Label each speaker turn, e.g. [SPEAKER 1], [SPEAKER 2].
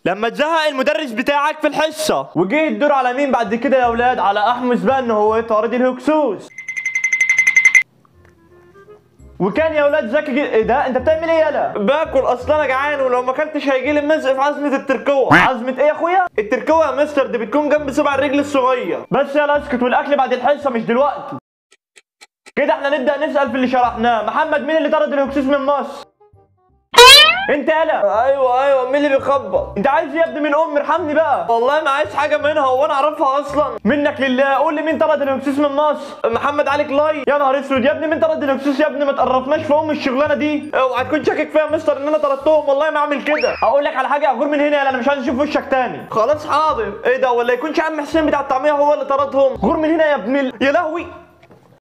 [SPEAKER 1] لما تزهق المدرس بتاعك في الحصه وجه الدور على مين بعد كده يا اولاد على احمس بقى ان هو يطارد الهكسوس وكان يا اولاد ذكي جدا ايه ده انت بتعمل ايه يالا باكل اصلا انا جعان ولو ما اكلتش هيجي لي مزق في عظمه التركوه عظمه ايه يا اخويا التركوه يا مستر دي بتكون جنب صبع الرجل الصغير بس يالا اسكت والاكل بعد الحصه مش دلوقتي كده احنا نبدا نسال في اللي شرحناه محمد مين اللي طرد الهكسوس من مصر انت يالا ايوه ايوه مين اللي بيخبط انت عايز إيه يا ابني من امي ارحمني بقى والله ما عايز حاجه منها وانا اعرفها اصلا منك لله قول لي مين طرد الهكسوس من مصر محمد علي كلاي يا نهار اسود يا ابني مين طرد الهكسوس يا ابني ما تقرفناش في ام الشغلانه دي اوعى تكون شاكك فيها يا مستر ان انا طردتهم والله ما اعمل كده اقول لك على حاجه اغور من هنا يالا انا مش عايز اشوف وشك تاني خلاص حاضر ايه ده ولا يكونش عم حسين بتاع الطعميه هو اللي طردهم غور من هنا يا ابن ال... يا لهوي